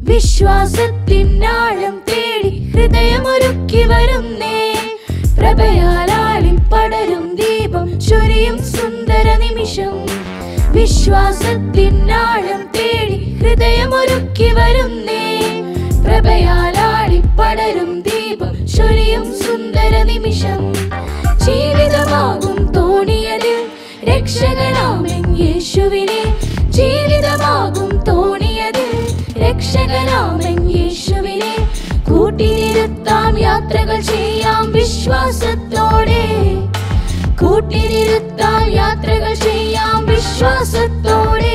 വിശ്വാസത്തിനാഴം തേടി ഹൃദയമൊരുക്കി വരുന്നേ പ്രഭയാലാളിൽ പടരും ദീപം ചൊരിയും സുന്ദര നിമിഷം വിശ്വാസത്തിനാഴം തേടി ഹൃദയമൊരുക്കി വരുന്നേ പ്രഭയാലാളി പടരും ദീപം ചൊരിയും സുന്ദര നിമിഷം ജീവിതമാകും തോണിയതിൽ രക്ഷകനാമൻ യേശുവിനെ ജീവിതമാകും തോണിയതിൽ രക്ഷകനാമൻ യേശുവിനെ കൂട്ടിനിരുത്താം യാത്രകൾ ചെയ്യാം വിശ്വാസത്തോടെ കൂട്ടിനിരുത്താം യാത്രകൾ ചെയ്യാം വിശ്വാസത്തോടെ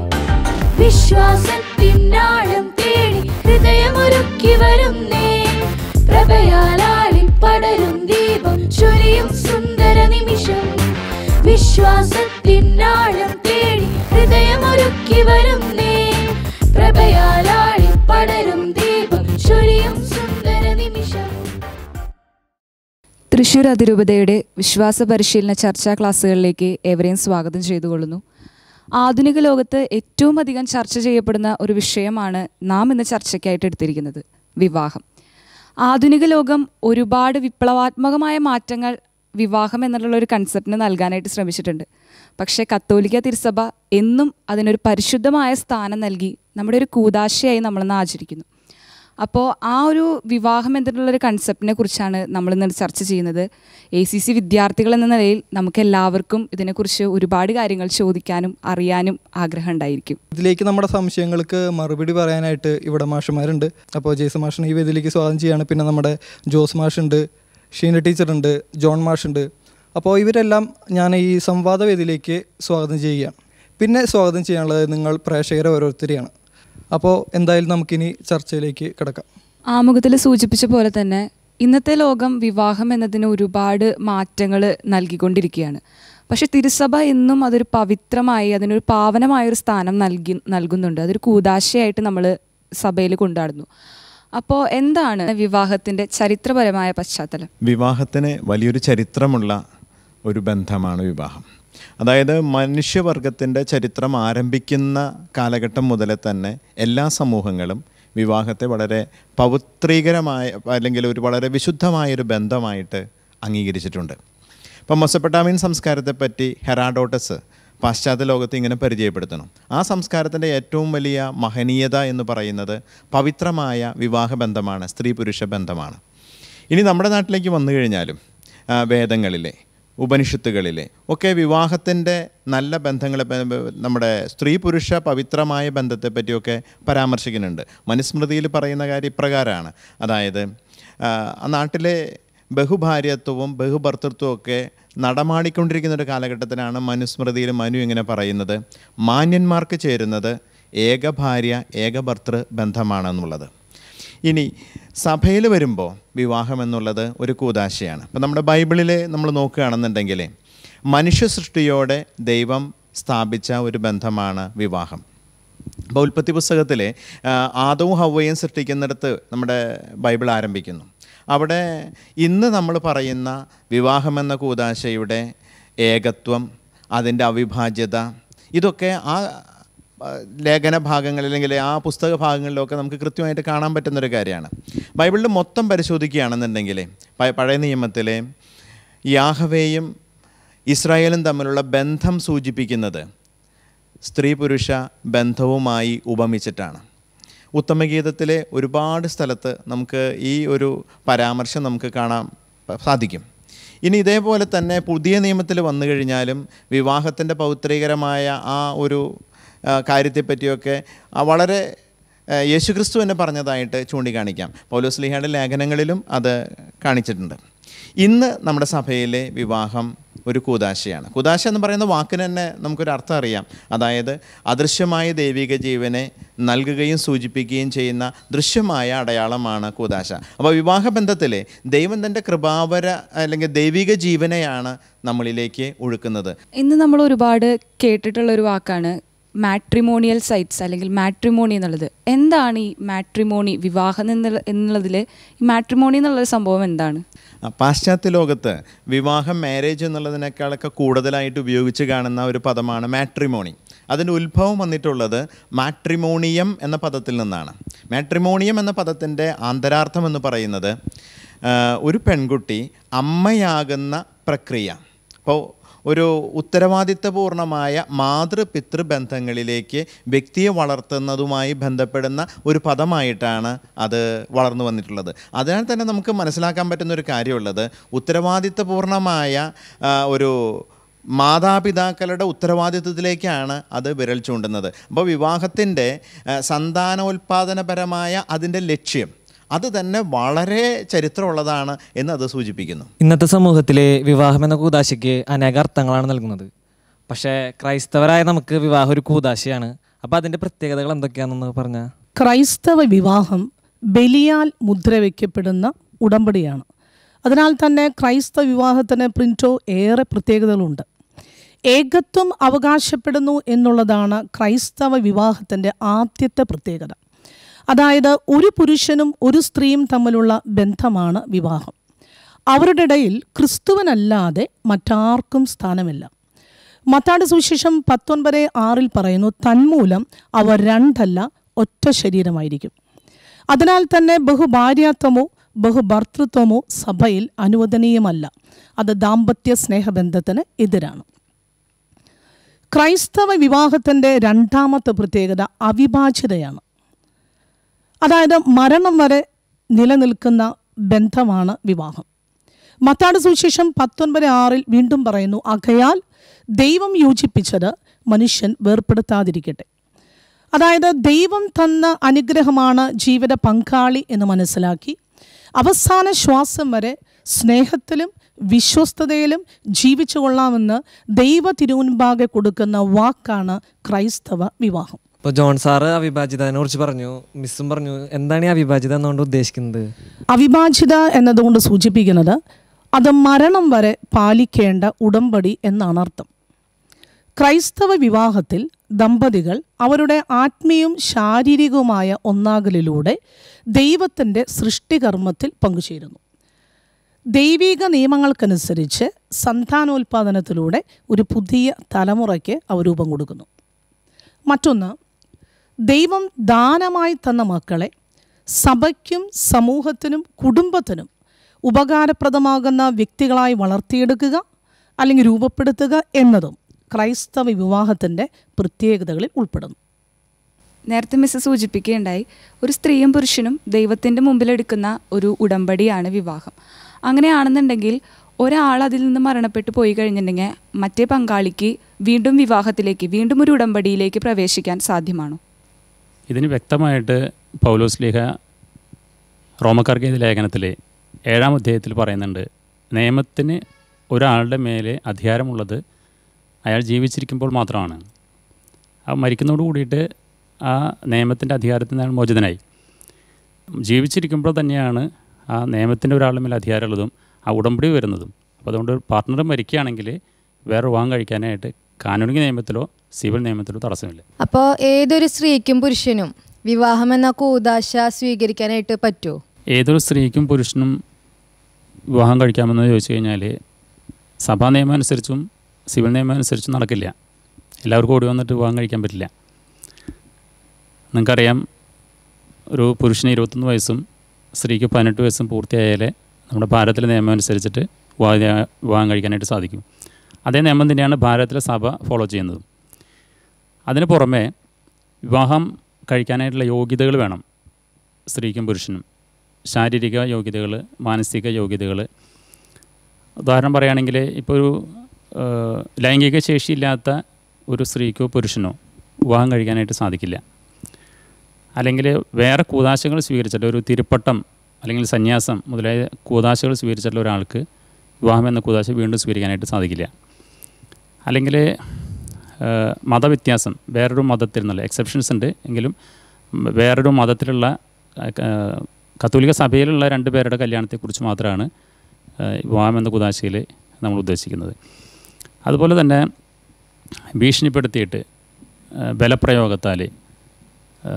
വിശ്വാസത്തിനാഴം തേടി ഹൃദയമൊരുക്കി വരുന്നേ പ്രഭയാലാളി പടരും ദീപം ചൊരിയും സുന്ദര നിമിഷം വിശ്വാസത്തിനാഴം തേടി ഹൃദയമൊരുക്കി വരുന്നേ പ്രഭയാലാളി പടരും ദീപം ചൊരിയും സുന്ദര നിമിഷം തൃശൂർ അതിരൂപതയുടെ വിശ്വാസ പരിശീലന ചർച്ചാ ക്ലാസ്സുകളിലേക്ക് ഏവരെയും സ്വാഗതം ചെയ്തുകൊള്ളുന്നു ആധുനിക ലോകത്ത് ഏറ്റവും അധികം ചർച്ച ചെയ്യപ്പെടുന്ന ഒരു വിഷയമാണ് നാം ഇന്ന് ചർച്ചയ്ക്കായിട്ട് എടുത്തിരിക്കുന്നത് വിവാഹം ആധുനിക ലോകം ഒരുപാട് വിപ്ലവാത്മകമായ മാറ്റങ്ങൾ വിവാഹം എന്നുള്ള ഒരു കൺസെപ്റ്റിന് നൽകാനായിട്ട് ശ്രമിച്ചിട്ടുണ്ട് പക്ഷേ കത്തോലിക്ക തിരുസഭ എന്നും അതിനൊരു പരിശുദ്ധമായ സ്ഥാനം നൽകി നമ്മുടെ ഒരു കൂതാശയായി നമ്മളിന്ന് ആചരിക്കുന്നു അപ്പോൾ ആ ഒരു വിവാഹം എന്നുള്ളൊരു കൺസെപ്റ്റിനെ കുറിച്ചാണ് നമ്മളിന്ന് ചർച്ച ചെയ്യുന്നത് എ സി സി വിദ്യാർത്ഥികൾ എന്ന നിലയിൽ നമുക്ക് എല്ലാവർക്കും ഇതിനെക്കുറിച്ച് ഒരുപാട് കാര്യങ്ങൾ ചോദിക്കാനും അറിയാനും ആഗ്രഹം ഉണ്ടായിരിക്കും ഇതിലേക്ക് നമ്മുടെ സംശയങ്ങൾക്ക് മറുപടി പറയാനായിട്ട് ഇവിടെ മാഷന്മാരുണ്ട് അപ്പോൾ ജെയ്സൺ മാഷിനെ ഈ വേദിയിലേക്ക് സ്വാഗതം ചെയ്യാണ് പിന്നെ നമ്മുടെ ജോസ് മാഷുണ്ട് ഷീന ടീച്ചറുണ്ട് ജോൺ മാഷുണ്ട് അപ്പോൾ ഇവരെല്ലാം ഞാൻ ഈ സംവാദ വേദിയിലേക്ക് സ്വാഗതം ചെയ്യുകയാണ് പിന്നെ സ്വാഗതം ചെയ്യാനുള്ളത് നിങ്ങൾ പ്രേക്ഷകരെ ഓരോരുത്തരെയാണ് അപ്പോൾ എന്തായാലും നമുക്കിനി ചർച്ചയിലേക്ക് കിടക്കാം ആമുഖത്തിൽ സൂചിപ്പിച്ച പോലെ തന്നെ ഇന്നത്തെ ലോകം വിവാഹം എന്നതിന് ഒരുപാട് മാറ്റങ്ങൾ നൽകിക്കൊണ്ടിരിക്കുകയാണ് പക്ഷെ തിരുസഭ എന്നും അതൊരു പവിത്രമായി അതിനൊരു പാവനമായ ഒരു സ്ഥാനം നൽകി നൽകുന്നുണ്ട് അതൊരു കൂതാശയായിട്ട് നമ്മൾ സഭയിൽ കൊണ്ടാടുന്നു അപ്പോൾ എന്താണ് വിവാഹത്തിൻ്റെ ചരിത്രപരമായ പശ്ചാത്തലം വിവാഹത്തിന് വലിയൊരു ചരിത്രമുള്ള ഒരു ബന്ധമാണ് വിവാഹം അതായത് മനുഷ്യവർഗത്തിൻ്റെ ചരിത്രം ആരംഭിക്കുന്ന കാലഘട്ടം മുതലേ തന്നെ എല്ലാ സമൂഹങ്ങളും വിവാഹത്തെ വളരെ പവിത്രീകരമായ അല്ലെങ്കിൽ ഒരു വളരെ വിശുദ്ധമായൊരു ബന്ധമായിട്ട് അംഗീകരിച്ചിട്ടുണ്ട് ഇപ്പം മൊസപ്പൊട്ടാമിയൻ സംസ്കാരത്തെപ്പറ്റി ഹെറാഡോട്ടസ് പാശ്ചാത്യ ലോകത്ത് ഇങ്ങനെ പരിചയപ്പെടുത്തണം ആ സംസ്കാരത്തിൻ്റെ ഏറ്റവും വലിയ മഹനീയത എന്ന് പറയുന്നത് പവിത്രമായ വിവാഹബന്ധമാണ് സ്ത്രീ പുരുഷ ബന്ധമാണ് ഇനി നമ്മുടെ നാട്ടിലേക്ക് വന്നു കഴിഞ്ഞാലും ആ, വേദങ്ങളിലെ ഉപനിഷത്തുകളിലെ ഒക്കെ വിവാഹത്തിൻ്റെ നല്ല ബന്ധങ്ങളെ പ- പ- നമ്മുടെ സ്ത്രീ പുരുഷ പവിത്രമായ ബന്ധത്തെ പറ്റിയൊക്കെ പരാമർശിക്കുന്നുണ്ട് മനുസ്മൃതിയിൽ പറയുന്ന കാര്യം ഇപ്രകാരമാണ് അതായത് ആ, ആ നാട്ടിലെ ബഹുഭാര്യത്വവും ബഹുഭർത്തൃത്വവും ഒക്കെ നടമാടിക്കൊണ്ടിരിക്കുന്ന ഒരു കാലഘട്ടത്തിലാണ് മനുസ്മൃതിയിൽ മനു ഇങ്ങനെ പറയുന്നത് മാന്യന്മാർക്ക് ചേരുന്നത് ഏകഭാര്യ ഏകഭർത്തൃ ബന്ധമാണെന്നുള്ളത് ഇനി സഭയിൽ വരുമ്പോൾ വിവാഹം എന്നുള്ളത് ഒരു കൂതാശയാണ് ഇപ്പം നമ്മുടെ ബൈബിളിൽ നമ്മൾ നോക്കുകയാണെന്നുണ്ടെങ്കിൽ മനുഷ്യ സൃഷ്ടിയോടെ ദൈവം സ്ഥാപിച്ച ഒരു ബന്ധമാണ് വിവാഹം അപ്പോൾ ഉൽപ്പത്തി പുസ്തകത്തിലെ ആദവും ഹവ്വയും സൃഷ്ടിക്കുന്നിടത്ത് നമ്മുടെ ബൈബിൾ ആരംഭിക്കുന്നു അവിടെ ഇന്ന് നമ്മൾ പറയുന്ന വിവാഹമെന്ന കൂതാശയുടെ ഏകത്വം അതിൻ്റെ അവിഭാജ്യത ഇതൊക്കെ ആ ആ, ലേഖന ഭാഗങ്ങളിൽ അല്ലെങ്കിൽ ആ പുസ്തക ഭാഗങ്ങളിലൊക്കെ നമുക്ക് കൃത്യമായിട്ട് കാണാൻ പറ്റുന്നൊരു കാര്യമാണ് ബൈബിളിൽ മൊത്തം പരിശോധിക്കുകയാണെന്നുണ്ടെങ്കിൽ പ- പഴയ നിയമത്തിലെ യാഹവേയും ഇസ്രായേലും തമ്മിലുള്ള ബന്ധം സൂചിപ്പിക്കുന്നത് സ്ത്രീ പുരുഷ ബന്ധവുമായി ഉപമിച്ചിട്ടാണ് ഉത്തമഗീതത്തിലെ ഒരുപാട് സ്ഥലത്ത് നമുക്ക് ഈ ഒരു പരാമർശം നമുക്ക് കാണാൻ പ- സാധിക്കും ഇനി ഇതേപോലെ തന്നെ പുതിയ നിയമത്തിൽ വന്നു കഴിഞ്ഞാലും വിവാഹത്തിൻ്റെ പൗത്രീകരമായ ആ ഒരു ആ, കാര്യത്തെപ്പറ്റിയൊക്കെ ആ വളരെ ആ, യേശുക്രിസ്തു തന്നെ പറഞ്ഞതായിട്ട് ചൂണ്ടിക്കാണിക്കാം പൗലോസ് ലീഹയുടെ ലേഖനങ്ങളിലും അത് കാണിച്ചിട്ടുണ്ട് ഇന്ന് നമ്മുടെ സഭയിലെ വിവാഹം ഒരു കൂതാശയാണ് കൂതാശ എന്ന് പറയുന്ന വാക്കിന് തന്നെ നമുക്കൊരു അർത്ഥം അറിയാം അതായത് അദൃശ്യമായ ദൈവിക ജീവനെ നൽകുകയും സൂചിപ്പിക്കുകയും ചെയ്യുന്ന ദൃശ്യമായ അടയാളമാണ് കൂതാശ അപ്പോൾ വിവാഹബന്ധത്തിൽ ദൈവം തൻ്റെ കൃപാവര അല്ലെങ്കിൽ ദൈവിക ജീവനെയാണ് നമ്മളിലേക്ക് ഒഴുക്കുന്നത് ഇന്ന് നമ്മൾ ഒരുപാട് കേട്ടിട്ടുള്ള ഒരു വാക്കാണ് മാട്രിമോണിയൽ സൈറ്റ്സ് അല്ലെങ്കിൽ മാട്രിമോണി എന്നുള്ളത് എന്താണ് ഈ മാട്രിമോണി വിവാഹം എന്നുള്ള എന്നുള്ളതിൽ ഈ മാട്രിമോണി എന്നുള്ള സംഭവം എന്താണ് ആ, പാശ്ചാത്യ ലോകത്ത് വിവാഹം മാരേജ് എന്നുള്ളതിനേക്കാളൊക്കെ കൂടുതലായിട്ട് ഉപയോഗിച്ച് കാണുന്ന ഒരു പദമാണ് മാട്രിമോണി അതിൻ്റെ ഉത്ഭവം വന്നിട്ടുള്ളത് മാട്രിമോണിയം എന്ന പദത്തിൽ നിന്നാണ് മാട്രിമോണിയം എന്ന പദത്തിൻ്റെ ആന്തരാർത്ഥം എന്ന് പറയുന്നത് ആ, ഒരു പെൺകുട്ടി അമ്മയാകുന്ന പ്രക്രിയ അപ്പോൾ ഒരു ഉത്തരവാദിത്തപൂർണമായ മാതൃപിതൃ ബന്ധങ്ങളിലേക്ക് വ്യക്തിയെ വളർത്തുന്നതുമായി ബന്ധപ്പെടുന്ന ഒരു പദമായിട്ടാണ് അത് വളർന്നു വന്നിട്ടുള്ളത് അതിനാൽ തന്നെ നമുക്ക് മനസ്സിലാക്കാൻ പറ്റുന്ന ഒരു കാര്യമുള്ളത് ഉത്തരവാദിത്തപൂർണമായ ആ, ഒരു മാതാപിതാക്കളുടെ ഉത്തരവാദിത്വത്തിലേക്കാണ് അത് വിരൽ ചൂണ്ടുന്നത് അപ്പോൾ വിവാഹത്തിൻ്റെ ആ, സന്താനോൽപാദനപരമായ അതിൻ്റെ ലക്ഷ്യം അത് തന്നെ വളരെ ചരിത്രമുള്ളതാണ് എന്ന് അത് സൂചിപ്പിക്കുന്നു ഇന്നത്തെ സമൂഹത്തിലെ വിവാഹം എന്ന കൂതാശയ്ക്ക് അനേക അർത്ഥങ്ങളാണ് നൽകുന്നത് പക്ഷേ ക്രൈസ്തവരായ നമുക്ക് വിവാഹം ഒരു കൂതാശയാണ് അപ്പോൾ അതിൻ്റെ പ്രത്യേകതകൾ എന്തൊക്കെയാണെന്ന് പറഞ്ഞാൽ ക്രൈസ്തവ വിവാഹം ബലിയാൽ മുദ്രവെക്കപ്പെടുന്ന ഉടമ്പടിയാണ് അതിനാൽ തന്നെ ക്രൈസ്തവ വിവാഹത്തിന് പ്രിൻറ്റോ ഏറെ പ്രത്യേകതകളുണ്ട് ഏകത്വം അവകാശപ്പെടുന്നു എന്നുള്ളതാണ് ക്രൈസ്തവ വിവാഹത്തിൻ്റെ ആദ്യത്തെ പ്രത്യേകത അതായത് ഒരു പുരുഷനും ഒരു സ്ത്രീയും തമ്മിലുള്ള ബന്ധമാണ് വിവാഹം അവരുടെ ഇടയിൽ ക്രിസ്തുവനല്ലാതെ മറ്റാർക്കും സ്ഥാനമില്ല മത്താട് സുവിശേഷം പത്തൊൻപത് ആറിൽ പറയുന്നു തന്മൂലം അവർ രണ്ടല്ല ഒറ്റ ശരീരമായിരിക്കും അതിനാൽ തന്നെ ബഹുഭാര്യാത്വമോ ബഹുഭർത്തൃത്വമോ സഭയിൽ അനുവദനീയമല്ല അത് ദാമ്പത്യ സ്നേഹബന്ധത്തിന് എതിരാണ് ക്രൈസ്തവ വിവാഹത്തിൻ്റെ രണ്ടാമത്തെ പ്രത്യേകത അവിഭാജ്യതയാണ് അതായത് മരണം വരെ നിലനിൽക്കുന്ന ബന്ധമാണ് വിവാഹം മത്താട് സുവിശേഷം പത്തൊൻപത് ആറിൽ വീണ്ടും പറയുന്നു അകയാൽ ദൈവം യോജിപ്പിച്ചത് മനുഷ്യൻ വേർപ്പെടുത്താതിരിക്കട്ടെ അതായത് ദൈവം തന്ന അനുഗ്രഹമാണ് ജീവിത പങ്കാളി എന്ന് മനസ്സിലാക്കി അവസാന ശ്വാസം വരെ സ്നേഹത്തിലും വിശ്വസ്തതയിലും ജീവിച്ചു കൊള്ളാമെന്ന് ദൈവ തിരുമുൻപാകെ കൊടുക്കുന്ന വാക്കാണ് ക്രൈസ്തവ വിവാഹം ഇപ്പോൾ ജോൺ സാറ് അവിഭാജ്യതയെ കുറിച്ച് പറഞ്ഞു മിസ്സും പറഞ്ഞു എന്താണ് ഈ അവിഭാജ്യത എന്നുകൊണ്ട് ഉദ്ദേശിക്കുന്നത് അവിഭാജ്യത എന്നതുകൊണ്ട് സൂചിപ്പിക്കുന്നത് അത് മരണം വരെ പാലിക്കേണ്ട ഉടമ്പടി എന്നാണ് അർത്ഥം ക്രൈസ്തവ വിവാഹത്തിൽ ദമ്പതികൾ അവരുടെ ആത്മീയവും ശാരീരികവുമായ ഒന്നാകലിലൂടെ ദൈവത്തിൻ്റെ സൃഷ്ടികർമ്മത്തിൽ പങ്കുചേരുന്നു ദൈവിക നിയമങ്ങൾക്കനുസരിച്ച് സന്താനോൽപാദനത്തിലൂടെ ഒരു പുതിയ തലമുറയ്ക്ക് അവർ രൂപം കൊടുക്കുന്നു മറ്റൊന്ന് ദൈവം ദാനമായി തന്ന മക്കളെ സഭയ്ക്കും സമൂഹത്തിനും കുടുംബത്തിനും ഉപകാരപ്രദമാകുന്ന വ്യക്തികളായി വളർത്തിയെടുക്കുക അല്ലെങ്കിൽ രൂപപ്പെടുത്തുക എന്നതും ക്രൈസ്തവ വിവാഹത്തിൻ്റെ പ്രത്യേകതകളിൽ ഉൾപ്പെടുന്നു നേരത്തെ മിസ് സൂചിപ്പിക്കുകയുണ്ടായി ഒരു സ്ത്രീയും പുരുഷനും ദൈവത്തിൻ്റെ മുമ്പിലെടുക്കുന്ന ഒരു ഉടമ്പടിയാണ് വിവാഹം അങ്ങനെയാണെന്നുണ്ടെങ്കിൽ ഒരാൾ അതിൽ നിന്ന് മരണപ്പെട്ടു പോയി കഴിഞ്ഞിട്ടുണ്ടെങ്കിൽ മറ്റേ പങ്കാളിക്ക് വീണ്ടും വിവാഹത്തിലേക്ക് വീണ്ടും ഒരു ഉടമ്പടിയിലേക്ക് പ്രവേശിക്കാൻ സാധ്യമാണോ ഇതിന് വ്യക്തമായിട്ട് പൗലോസ് ലേഖ റോമക്കാർക്ക് എഴുതിയ ലേഖനത്തിൽ ഏഴാം അധ്യായത്തിൽ പറയുന്നുണ്ട് നിയമത്തിന് ഒരാളുടെ മേലെ അധികാരമുള്ളത് അയാൾ ജീവിച്ചിരിക്കുമ്പോൾ മാത്രമാണ് ആ മരിക്കുന്നതോട് കൂടിയിട്ട് ആ നിയമത്തിൻ്റെ അധികാരത്തിൽ നിന്ന് അയാൾ മോചിതനായി ജീവിച്ചിരിക്കുമ്പോൾ തന്നെയാണ് ആ നിയമത്തിൻ്റെ ഒരാളുടെ മേലെ അധികാരമുള്ളതും ആ ഉടമ്പടി വരുന്നതും അപ്പോൾ അതുകൊണ്ട് ഒരു പാർട്ട്ണർ മരിക്കുകയാണെങ്കിൽ വേറെ വിവാഹം കഴിക്കാനായിട്ട് കാനൂനിക നിയമത്തിലോ സിവിൽ നിയമത്തിലോ തടസ്സമില്ല അപ്പോൾ ഏതൊരു സ്ത്രീക്കും പുരുഷനും വിവാഹം എന്ന കൂതാശ സ്വീകരിക്കാനായിട്ട് പറ്റുമോ ഏതൊരു സ്ത്രീക്കും പുരുഷനും വിവാഹം കഴിക്കാമെന്ന് ചോദിച്ചു കഴിഞ്ഞാൽ സഭാ നിയമം അനുസരിച്ചും സിവിൽ നിയമം അനുസരിച്ചും നടക്കില്ല എല്ലാവർക്കും ഓടി വന്നിട്ട് വിവാഹം കഴിക്കാൻ പറ്റില്ല നിങ്ങൾക്കറിയാം ഒരു പുരുഷന് ഇരുപത്തൊന്ന് വയസ്സും സ്ത്രീക്ക് പതിനെട്ട് വയസ്സും പൂർത്തിയായാലേ നമ്മുടെ ഭാരതത്തിലെ നിയമം അനുസരിച്ചിട്ട് വിവാഹ വിവാഹം കഴിക്കാനായിട്ട് സാധിക്കും അതേ നിയമം തന്നെയാണ് ഭാരതത്തിലെ സഭ ഫോളോ ചെയ്യുന്നത് അതിന് പുറമെ വിവാഹം കഴിക്കാനായിട്ടുള്ള യോഗ്യതകൾ വേണം സ്ത്രീക്കും പുരുഷനും ശാരീരിക യോഗ്യതകൾ മാനസിക യോഗ്യതകൾ ഉദാഹരണം പറയുകയാണെങ്കിൽ ഇപ്പോൾ ഒരു ആ, ലൈംഗിക ശേഷിയില്ലാത്ത ഒരു സ്ത്രീക്കോ പുരുഷനോ വിവാഹം കഴിക്കാനായിട്ട് സാധിക്കില്ല അല്ലെങ്കിൽ വേറെ കൂതാശകൾ സ്വീകരിച്ചിട്ട് ഒരു തിരുപ്പട്ടം അല്ലെങ്കിൽ സന്യാസം മുതലായ കൂതാശകൾ സ്വീകരിച്ചിട്ടുള്ള ഒരാൾക്ക് വിവാഹം എന്ന കൂതാശ വീണ്ടും സ്വീകരിക്കാനായിട്ട് സാധിക്കില്ല അല്ലെങ്കിൽ ആ, മതവ്യത്യാസം വേറൊരു മതത്തിൽ നിന്നുള്ള എക്സെപ്ഷൻസ് ഉണ്ട് എങ്കിലും ഉം, വേറൊരു മതത്തിലുള്ള ആ, ക- കത്തോലിക്ക സഭയിലുള്ള രണ്ട് പേരുടെ കല്യാണത്തെക്കുറിച്ച് മാത്രമാണ് ആ, വിവാഹം എന്ന കുതാശയിൽ നമ്മൾ ഉദ്ദേശിക്കുന്നത് അതുപോലെ തന്നെ ഭീഷണിപ്പെടുത്തിയിട്ട് ആ, ബലപ്രയോഗത്താൽ ആ,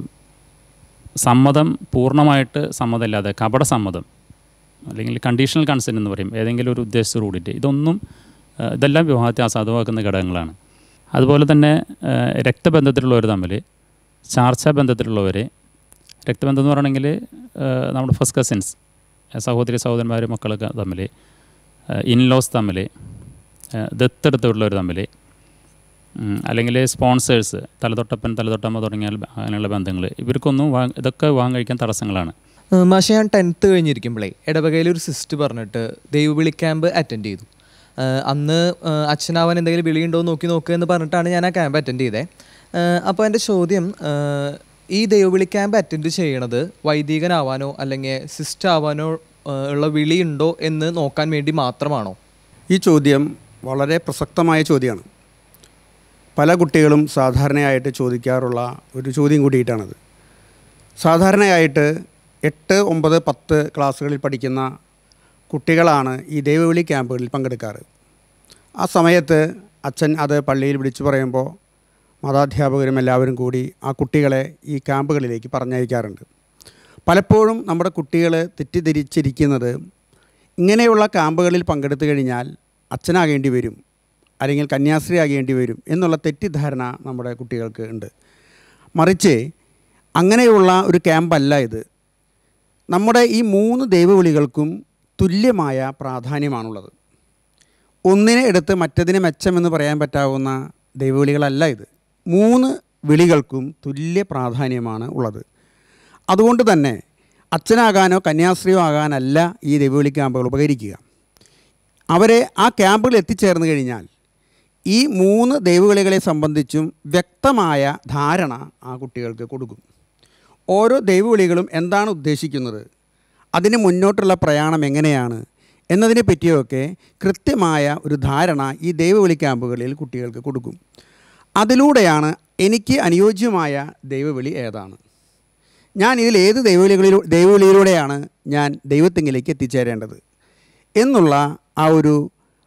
സമ്മതം പൂർണ്ണമായിട്ട് സമ്മതമില്ലാതെ കപട സമ്മതം അല്ലെങ്കിൽ കണ്ടീഷണൽ കൺസെൻറ്റ് എന്ന് പറയും ഏതെങ്കിലും ഒരു ഉദ്ദേശത്തോട് കൂടിയിട്ട് ഇതൊന്നും ആ, ഇതെല്ലാം വിവാഹത്തെ അസാധുവാക്കുന്ന ഘടകങ്ങളാണ് അതുപോലെ തന്നെ ആ, രക്തബന്ധത്തിലുള്ളവർ തമ്മിൽ ചാർച്ച ബന്ധത്തിലുള്ളവർ രക്തബന്ധം എന്ന് പറയണമെങ്കിൽ ആ, നമ്മുടെ ഫസ്റ്റ് കസിൻസ് സഹോദരി സഹോദരന്മാർ മക്കളൊക്കെ തമ്മിൽ ഇൻലോസ് തമ്മിൽ ദത്തെടുത്തുള്ളവർ തമ്മിൽ ഉം, അല്ലെങ്കിൽ സ്പോൺസേഴ്സ് തലതൊട്ടപ്പൻ തലതൊട്ടമ്മ തുടങ്ങിയ അങ്ങനെയുള്ള ബന്ധങ്ങൾ ഇവർക്കൊന്നും വാ ഇതൊക്കെ വാങ്ങാൻ കഴിക്കാൻ തടസ്സങ്ങളാണ് മാഷെ ഞാൻ ടെൻത്ത് കഴിഞ്ഞിരിക്കുമ്പോഴേ ഇടവകയിൽ ഒരു സിസ്റ്റ് പറഞ്ഞിട്ട് ദൈവവിളി ക്യാമ്പ് അറ്റൻഡ് ചെയ്തു ഏഹ് അന്ന് ഏഹ് അച്ഛനാവാൻ എന്തെങ്കിലും വിളിയുണ്ടോ എന്ന് നോക്കി നോക്കുക എന്ന് പറഞ്ഞിട്ടാണ് ഞാൻ ആ ക്യാമ്പ് അറ്റൻഡ് ചെയ്തത് അപ്പോൾ എൻ്റെ ചോദ്യം ഏഹ് ഈ ദൈവവിളി ക്യാമ്പ് അറ്റൻഡ് ചെയ്യണത് വൈദികനാവാനോ അല്ലെങ്കിൽ സിസ്റ്റ് ആവാനോ ഏഹ് ഉള്ള വിളിയുണ്ടോ എന്ന് നോക്കാൻ വേണ്ടി മാത്രമാണോ ഈ ചോദ്യം വളരെ പ്രസക്തമായ ചോദ്യമാണ് പല കുട്ടികളും സാധാരണയായിട്ട് ചോദിക്കാറുള്ള ഒരു ചോദ്യം കൂടിയിട്ടാണത് സാധാരണയായിട്ട് എട്ട് ഒമ്പത് പത്ത് ക്ലാസ്സുകളിൽ പഠിക്കുന്ന കുട്ടികളാണ് ഈ ദൈവവിളി ക്യാമ്പുകളിൽ പങ്കെടുക്കാറ് ആ സമയത്ത് അച്ഛൻ അത് പള്ളിയിൽ വിളിച്ചു പറയുമ്പോൾ മാതാധ്യാപകരും എല്ലാവരും കൂടി ആ കുട്ടികളെ ഈ ക്യാമ്പുകളിലേക്ക് പറഞ്ഞയക്കാറുണ്ട് പലപ്പോഴും നമ്മുടെ കുട്ടികൾ തെറ്റിദ്ധരിച്ചിരിക്കുന്നത് ഇങ്ങനെയുള്ള ക്യാമ്പുകളിൽ പങ്കെടുത്തു കഴിഞ്ഞാൽ അച്ഛനാകേണ്ടി വരും അല്ലെങ്കിൽ കന്യാസ്ത്രീ ആകേണ്ടി വരും എന്നുള്ള തെറ്റിദ്ധാരണ നമ്മുടെ കുട്ടികൾക്ക് ഉണ്ട് മറിച്ച് അങ്ങനെയുള്ള ഒരു ക്യാമ്പല്ല ഇത് നമ്മുടെ ഈ മൂന്ന് ദൈവവിളികൾക്കും തുല്യമായ പ്രാധാന്യമാണുള്ളത് ഒന്നിനെ എടുത്ത് മറ്റതിനെ മെച്ചമെന്ന് പറയാൻ പറ്റാവുന്ന ദൈവവിളികളല്ല ഇത് മൂന്ന് വിളികൾക്കും തുല്യ പ്രാധാന്യമാണ് ഉള്ളത് അതുകൊണ്ട് തന്നെ അച്ഛനാകാനോ കന്യാസ്ത്രീയോ ആകാനല്ല ഈ ദൈവവിളി ക്യാമ്പുകൾ ഉപകരിക്കുക അവരെ ആ ക്യാമ്പുകളിൽ എത്തിച്ചേർന്ന് കഴിഞ്ഞാൽ ഈ മൂന്ന് ദൈവവിളികളെ സംബന്ധിച്ചും വ്യക്തമായ ധാരണ ആ കുട്ടികൾക്ക് കൊടുക്കും ഓരോ ദൈവവിളികളും എന്താണ് ഉദ്ദേശിക്കുന്നത് അതിന് മുന്നോട്ടുള്ള പ്രയാണം എങ്ങനെയാണ് എന്നതിനെ പറ്റിയൊക്കെ കൃത്യമായ ഒരു ധാരണ ഈ ദൈവവിളി ക്യാമ്പുകളിൽ കുട്ടികൾക്ക് കൊടുക്കും അതിലൂടെയാണ് എനിക്ക് അനുയോജ്യമായ ദൈവവിളി ഏതാണ് ഞാൻ ഇതിൽ ഏത് ദൈവവിളികളിലൂ ദൈവവിളിയിലൂടെയാണ് ഞാൻ ദൈവത്തെങ്കിലേക്ക് എത്തിച്ചേരേണ്ടത് എന്നുള്ള ആ ഒരു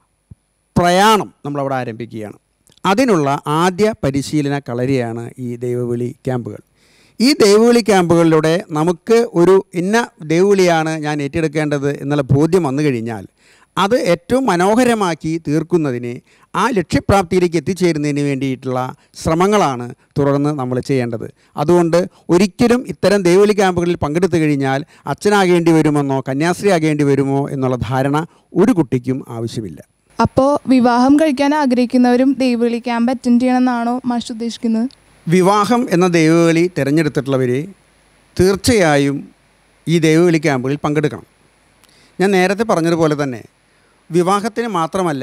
പ്രയാണം നമ്മളവിടെ ആരംഭിക്കുകയാണ് അതിനുള്ള ആദ്യ പരിശീലന കളരിയാണ് ഈ ദൈവവിളി ക്യാമ്പുകൾ ഈ ദൈവവിളി ക്യാമ്പുകളിലൂടെ നമുക്ക് ഒരു ഇന്ന ദൈവവിളിയാണ് ഞാൻ ഏറ്റെടുക്കേണ്ടത് എന്നുള്ള ബോധ്യം വന്നു കഴിഞ്ഞാൽ അത് ഏറ്റവും മനോഹരമാക്കി തീർക്കുന്നതിന് ആ ലക്ഷ്യപ്രാപ്തിയിലേക്ക് എത്തിച്ചേരുന്നതിന് വേണ്ടിയിട്ടുള്ള ശ്രമങ്ങളാണ് തുടർന്ന് നമ്മൾ ചെയ്യേണ്ടത് അതുകൊണ്ട് ഒരിക്കലും ഇത്തരം ദൈവവിളി ക്യാമ്പുകളിൽ പങ്കെടുത്തു കഴിഞ്ഞാൽ അച്ഛനാകേണ്ടി വരുമെന്നോ കന്യാസ്ത്രീ ആകേണ്ടി വരുമോ എന്നുള്ള ധാരണ ഒരു കുട്ടിക്കും ആവശ്യമില്ല അപ്പോൾ വിവാഹം കഴിക്കാൻ ആഗ്രഹിക്കുന്നവരും ദൈവവിളി ക്യാമ്പ് അറ്റൻഡ് ചെയ്യണമെന്നാണോ മാഷ് ഉദ്ദേശിക്കുന്നത് വിവാഹം എന്ന ദൈവവിളി തിരഞ്ഞെടുത്തിട്ടുള്ളവർ തീർച്ചയായും ഈ ദൈവവിളി ക്യാമ്പുകളിൽ പങ്കെടുക്കണം ഞാൻ നേരത്തെ പറഞ്ഞതുപോലെ തന്നെ വിവാഹത്തിന് മാത്രമല്ല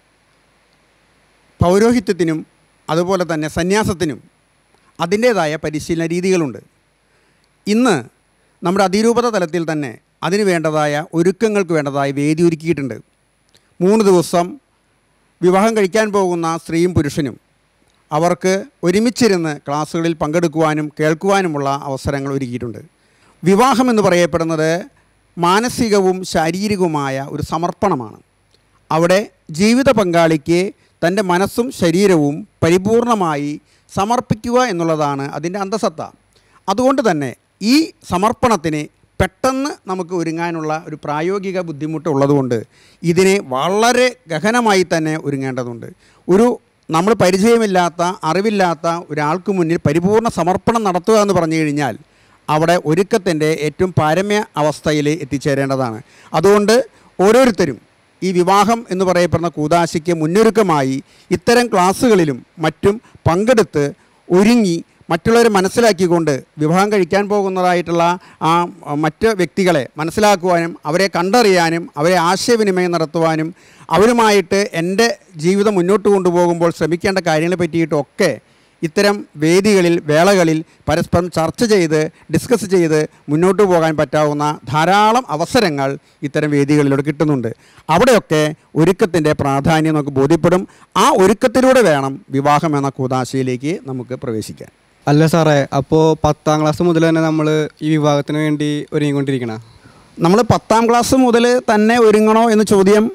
പൗരോഹിത്യത്തിനും അതുപോലെ തന്നെ സന്യാസത്തിനും അതിൻ്റേതായ പരിശീലന രീതികളുണ്ട് ഇന്ന് നമ്മുടെ അതിരൂപത തലത്തിൽ തന്നെ അതിന് വേണ്ടതായ ഒരുക്കങ്ങൾക്ക് വേണ്ടതായ വേദി ഒരുക്കിയിട്ടുണ്ട് മൂന്ന് ദിവസം വിവാഹം കഴിക്കാൻ പോകുന്ന സ്ത്രീയും പുരുഷനും അവർക്ക് ഒരുമിച്ചിരുന്ന് ക്ലാസ്സുകളിൽ പങ്കെടുക്കുവാനും കേൾക്കുവാനുമുള്ള അവസരങ്ങൾ ഒരുക്കിയിട്ടുണ്ട് വിവാഹം എന്ന് പറയപ്പെടുന്നത് മാനസികവും ശാരീരികവുമായ ഒരു സമർപ്പണമാണ് അവിടെ ജീവിത പങ്കാളിക്ക് തൻ്റെ മനസ്സും ശരീരവും പരിപൂർണമായി സമർപ്പിക്കുക എന്നുള്ളതാണ് അതിൻ്റെ അന്തസത്ത അതുകൊണ്ട് തന്നെ ഈ സമർപ്പണത്തിന് പെട്ടെന്ന് നമുക്ക് ഒരുങ്ങാനുള്ള ഒരു പ്രായോഗിക ബുദ്ധിമുട്ട് ഉള്ളതുകൊണ്ട് ഇതിനെ വളരെ ഗഹനമായി തന്നെ ഒരുങ്ങേണ്ടതുണ്ട് ഒരു നമ്മൾ പരിചയമില്ലാത്ത അറിവില്ലാത്ത ഒരാൾക്ക് മുന്നിൽ പരിപൂർണ സമർപ്പണം നടത്തുക എന്ന് പറഞ്ഞു കഴിഞ്ഞാൽ അവിടെ ഒരുക്കത്തിൻ്റെ ഏറ്റവും പാരമ്യ അവസ്ഥയിൽ എത്തിച്ചേരേണ്ടതാണ് അതുകൊണ്ട് ഓരോരുത്തരും ഈ വിവാഹം എന്ന് പറയപ്പെടുന്ന കൂതാശയ്ക്ക് മുന്നൊരുക്കമായി ഇത്തരം ക്ലാസ്സുകളിലും മറ്റും പങ്കെടുത്ത് ഒരുങ്ങി മറ്റുള്ളവരെ മനസ്സിലാക്കിക്കൊണ്ട് വിവാഹം കഴിക്കാൻ പോകുന്നതായിട്ടുള്ള ആ മറ്റ് വ്യക്തികളെ മനസ്സിലാക്കുവാനും അവരെ കണ്ടറിയാനും അവരെ ആശയവിനിമയം നടത്തുവാനും അവരുമായിട്ട് എൻ്റെ ജീവിതം മുന്നോട്ട് കൊണ്ടുപോകുമ്പോൾ ശ്രമിക്കേണ്ട കാര്യങ്ങളെ പറ്റിയിട്ടൊക്കെ ഇത്തരം വേദികളിൽ വേളകളിൽ പരസ്പരം ചർച്ച ചെയ്ത് ഡിസ്കസ് ചെയ്ത് മുന്നോട്ട് പോകാൻ പറ്റാവുന്ന ധാരാളം അവസരങ്ങൾ ഇത്തരം വേദികളിലൂടെ കിട്ടുന്നുണ്ട് അവിടെയൊക്കെ ഒരുക്കത്തിൻ്റെ പ്രാധാന്യം നമുക്ക് ബോധ്യപ്പെടും ആ ഒരുക്കത്തിലൂടെ വേണം വിവാഹം എന്ന കൂതാശയിലേക്ക് നമുക്ക് പ്രവേശിക്കാൻ അല്ല സാറേ അപ്പോൾ പത്താം ക്ലാസ് മുതൽ തന്നെ നമ്മൾ ഈ വിവാഹത്തിന് വേണ്ടി ഒരുങ്ങിക്കൊണ്ടിരിക്കണ നമ്മൾ പത്താം ക്ലാസ് മുതൽ തന്നെ ഒരുങ്ങണോ എന്ന ചോദ്യം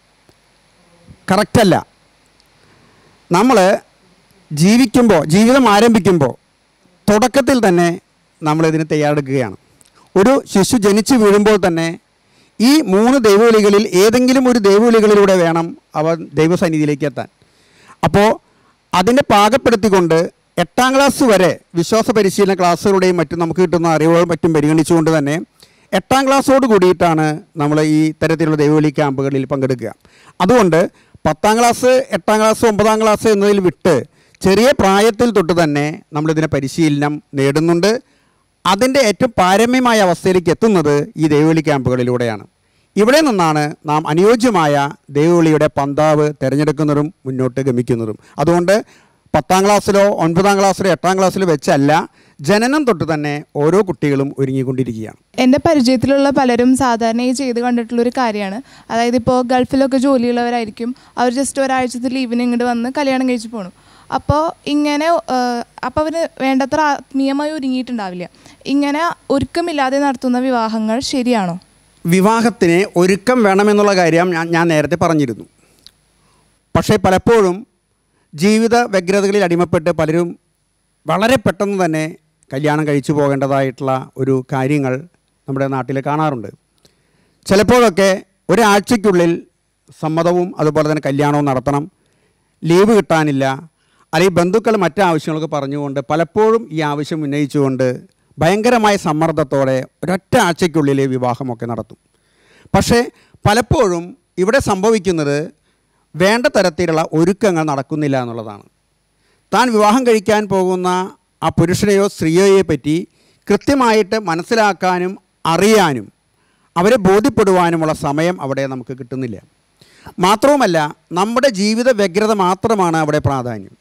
കറക്റ്റല്ല നമ്മൾ ജീവിക്കുമ്പോൾ ജീവിതം ആരംഭിക്കുമ്പോൾ തുടക്കത്തിൽ തന്നെ നമ്മളിതിന് തയ്യാറെടുക്കുകയാണ് ഒരു ശിശു ജനിച്ചു വീഴുമ്പോൾ തന്നെ ഈ മൂന്ന് ദൈവവിളികളിൽ ഏതെങ്കിലും ഒരു ദൈവവിളികളിലൂടെ വേണം അവൻ ദൈവസന്നിധിയിലേക്ക് എത്താൻ അപ്പോൾ അതിനെ പാകപ്പെടുത്തിക്കൊണ്ട് എട്ടാം ക്ലാസ് വരെ വിശ്വാസ പരിശീലന ക്ലാസ്സുകളുടെയും മറ്റും നമുക്ക് കിട്ടുന്ന അറിവുകളും മറ്റും പരിഗണിച്ചുകൊണ്ട് തന്നെ എട്ടാം ക്ലാസ്സോട് കൂടിയിട്ടാണ് നമ്മൾ ഈ തരത്തിലുള്ള ദൈവവിളി ക്യാമ്പുകളിൽ പങ്കെടുക്കുക അതുകൊണ്ട് പത്താം ക്ലാസ് എട്ടാം ക്ലാസ് ഒമ്പതാം ക്ലാസ് എന്നതിൽ വിട്ട് ചെറിയ പ്രായത്തിൽ തൊട്ട് തന്നെ നമ്മളിതിനെ പരിശീലനം നേടുന്നുണ്ട് അതിൻ്റെ ഏറ്റവും പാരമ്യമായ അവസ്ഥയിലേക്ക് എത്തുന്നത് ഈ ദൈവവിളി ക്യാമ്പുകളിലൂടെയാണ് ഇവിടെ നിന്നാണ് നാം അനുയോജ്യമായ ദൈവവിളിയുടെ പന്താവ് തിരഞ്ഞെടുക്കുന്നതും മുന്നോട്ട് ഗമിക്കുന്നതും അതുകൊണ്ട് പത്താം ക്ലാസ്സിലോ ഒൻപതാം ക്ലാസ്സിലോ എട്ടാം ക്ലാസ്സിലോ വെച്ചല്ല ജനനം തൊട്ട് തന്നെ ഓരോ കുട്ടികളും ഒരുങ്ങിക്കൊണ്ടിരിക്കുകയാണ് എൻ്റെ പരിചയത്തിലുള്ള പലരും സാധാരണയായി ചെയ്ത് കണ്ടിട്ടുള്ള ഒരു കാര്യമാണ് അതായത് ഇപ്പോൾ ഗൾഫിലൊക്കെ ജോലിയുള്ളവരായിരിക്കും അവർ ജസ്റ്റ് ഒരാഴ്ചത്തെ ലീവിന് ഇങ്ങോട്ട് വന്ന് കല്യാണം കഴിച്ച് പോണു അപ്പോൾ ഇങ്ങനെ അപ്പോൾ അവർ വേണ്ടത്ര ആത്മീയമായി ഒരുങ്ങിയിട്ടുണ്ടാവില്ല ഇങ്ങനെ ഒരുക്കമില്ലാതെ നടത്തുന്ന വിവാഹങ്ങൾ ശരിയാണോ വിവാഹത്തിന് ഒരുക്കം വേണമെന്നുള്ള കാര്യം ഞാൻ ഞാൻ നേരത്തെ പറഞ്ഞിരുന്നു പക്ഷേ പലപ്പോഴും ജീവിത വ്യഗ്രതകളിൽ അടിമപ്പെട്ട് പലരും വളരെ പെട്ടെന്ന് തന്നെ കല്യാണം കഴിച്ചു പോകേണ്ടതായിട്ടുള്ള ഒരു കാര്യങ്ങൾ നമ്മുടെ നാട്ടിൽ കാണാറുണ്ട് ചിലപ്പോഴൊക്കെ ഒരാഴ്ചയ്ക്കുള്ളിൽ സമ്മതവും അതുപോലെ തന്നെ കല്യാണവും നടത്തണം ലീവ് കിട്ടാനില്ല അല്ലെങ്കിൽ ബന്ധുക്കൾ മറ്റു ആവശ്യങ്ങളൊക്കെ പറഞ്ഞുകൊണ്ട് പലപ്പോഴും ഈ ആവശ്യം ഉന്നയിച്ചുകൊണ്ട് ഭയങ്കരമായ സമ്മർദ്ദത്തോടെ ഒരൊറ്റ ആഴ്ചയ്ക്കുള്ളിൽ വിവാഹമൊക്കെ നടത്തും പക്ഷേ പലപ്പോഴും ഇവിടെ സംഭവിക്കുന്നത് വേണ്ട തരത്തിലുള്ള ഒരുക്കങ്ങൾ നടക്കുന്നില്ല എന്നുള്ളതാണ് താൻ വിവാഹം കഴിക്കാൻ പോകുന്ന ആ പുരുഷനെയോ സ്ത്രീയെയോ പറ്റി കൃത്യമായിട്ട് മനസ്സിലാക്കാനും അറിയാനും അവരെ ബോധ്യപ്പെടുവാനുമുള്ള സമയം അവിടെ നമുക്ക് കിട്ടുന്നില്ല മാത്രവുമല്ല നമ്മുടെ ജീവിത വ്യഗ്രത മാത്രമാണ് അവിടെ പ്രാധാന്യം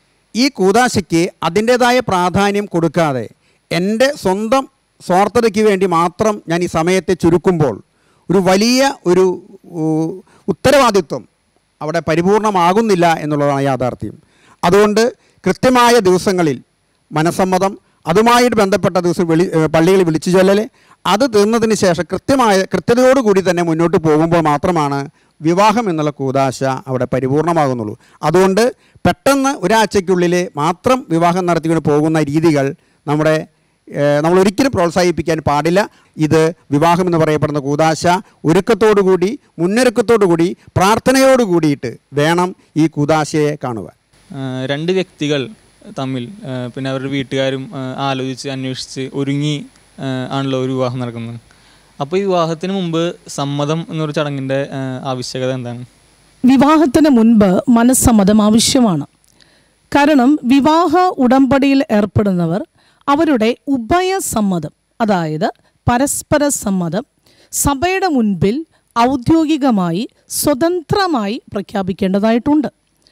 ഈ കൂതാശയ്ക്ക് അതിൻ്റേതായ പ്രാധാന്യം കൊടുക്കാതെ എൻ്റെ സ്വന്തം സ്വാർത്ഥതയ്ക്ക് വേണ്ടി മാത്രം ഞാൻ ഈ സമയത്തെ ചുരുക്കുമ്പോൾ ഒരു വലിയ ഒരു ഉ- ഉത്തരവാദിത്വം അവിടെ പരിപൂർണമാകുന്നില്ല എന്നുള്ളതാണ് യാഥാർത്ഥ്യം അതുകൊണ്ട് കൃത്യമായ ദിവസങ്ങളിൽ മനസ്സമ്മതം അതുമായിട്ട് ബന്ധപ്പെട്ട ദിവസം വിളി ഏഹ് പള്ളികളിൽ വിളിച്ചു ചൊല്ലൽ അത് തീർന്നതിന് ശേഷം കൃത്യമായ കൃത്യതയോടുകൂടി തന്നെ മുന്നോട്ട് പോകുമ്പോൾ മാത്രമാണ് വിവാഹം എന്നുള്ള കൂതാശ അവിടെ പരിപൂർണമാകുന്നുള്ളൂ അതുകൊണ്ട് പെട്ടെന്ന് ഒരാഴ്ചയ്ക്കുള്ളിൽ മാത്രം വിവാഹം നടത്തിക്കൊണ്ട് പോകുന്ന രീതികൾ നമ്മുടെ ഏഹ്, നമ്മൾ ഒരിക്കലും പ്രോത്സാഹിപ്പിക്കാൻ പാടില്ല ഇത് വിവാഹം എന്ന് പറയപ്പെടുന്ന കൂതാശ ഒരുക്കത്തോടുകൂടി മുന്നൊരുക്കത്തോടുകൂടി പ്രാർത്ഥനയോട് കൂടിയിട്ട് വേണം ഈ കൂതാശയെ കാണുവാൻ ആ, രണ്ട് വ്യക്തികൾ തമ്മിൽ ആ, പിന്നെ അവരുടെ വീട്ടുകാരും ആ, ആലോചിച്ച് അന്വേഷിച്ച് ഒരുങ്ങി ആ, ആണല്ലോ ഒരു വിവാഹം നടക്കുന്നത് അപ്പോൾ ഈ വിവാഹത്തിന് മുമ്പ് സമ്മതം എന്നൊരു ചടങ്ങിൻ്റെ ആ, ആവശ്യകത എന്താണ് വിവാഹത്തിന് മുൻപ് മനസ്സമ്മതം ആവശ്യമാണ് കാരണം വിവാഹ ഉടമ്പടിയിൽ ഏർപ്പെടുന്നവർ അവരുടെ ഉഭയസമ്മതം അതായത് പരസ്പര സമ്മതം സഭയുടെ മുൻപിൽ ഔദ്യോഗികമായി സ്വതന്ത്രമായി പ്രഖ്യാപിക്കേണ്ടതായിട്ടുണ്ട്